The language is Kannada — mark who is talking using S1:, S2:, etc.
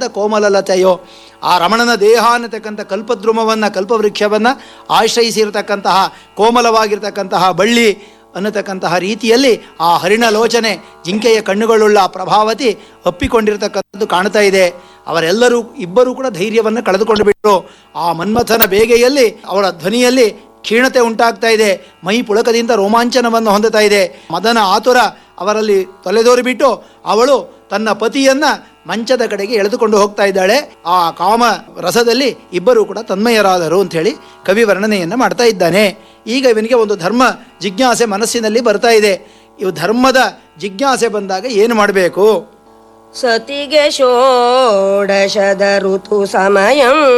S1: ಕೋಮಲಲತೆಯೋ ಆ ರಮಣನ ದೇಹ ಅನ್ನತಕ್ಕಂಥ ಕಲ್ಪದ್ರುಮವನ್ನು ಕಲ್ಪವೃಕ್ಷವನ್ನು ಆಶ್ರಯಿಸಿರತಕ್ಕಂತಹ ಕೋಮಲವಾಗಿರ್ತಕ್ಕಂತಹ ಬಳ್ಳಿ ಅನ್ನತಕ್ಕಂತಹ ರೀತಿಯಲ್ಲಿ ಆ ಹರಿಣಲೋಚನೆ ಜಿಂಕೆಯ ಕಣ್ಣುಗಳುಳ್ಳ ಆ ಪ್ರಭಾವತಿ ಅಪ್ಪಿಕೊಂಡಿರ್ತಕ್ಕಂಥದ್ದು ಕಾಣ್ತಾ ಇದೆ ಅವರೆಲ್ಲರೂ ಇಬ್ಬರೂ ಕೂಡ ಧೈರ್ಯವನ್ನು ಕಳೆದುಕೊಂಡು ಬಿಟ್ಟರು ಆ ಮನ್ಮಥನ ಬೇಗೆಯಲ್ಲಿ ಅವರ ಧ್ವನಿಯಲ್ಲಿ ಕ್ಷೀಣತೆ ಉಂಟಾಗ್ತಾ ಇದೆ ಮೈ ಪುಳಕದಿಂದ ರೋಮಾಂಚನವನ್ನು ಹೊಂದುತ್ತಾ ಇದೆ ಮದನ ಆತುರ ಅವರಲ್ಲಿ ತೊಲೆದೋರಿಬಿಟ್ಟು ಅವಳು ತನ್ನ ಪತಿಯನ್ನ ಮಂಚದ ಕಡೆಗೆ ಎಳೆದುಕೊಂಡು ಹೋಗ್ತಾ ಇದ್ದಾಳೆ ಆ ಕಾಮ ರಸದಲ್ಲಿ ಇಬ್ಬರೂ ಕೂಡ ತನ್ಮಯರಾದರು ಅಂಥೇಳಿ ಕವಿ ವರ್ಣನೆಯನ್ನು ಮಾಡ್ತಾ ಇದ್ದಾನೆ ಈಗ ಇವನಿಗೆ ಒಂದು ಧರ್ಮ ಜಿಜ್ಞಾಸೆ ಮನಸ್ಸಿನಲ್ಲಿ ಬರ್ತಾ ಇದೆ ಇವು ಧರ್ಮದ ಜಿಜ್ಞಾಸೆ ಬಂದಾಗ ಏನು ಮಾಡಬೇಕು
S2: ಸತಿಗೆ ಷೋಡಶದ ಋತು ಸಮಯಂ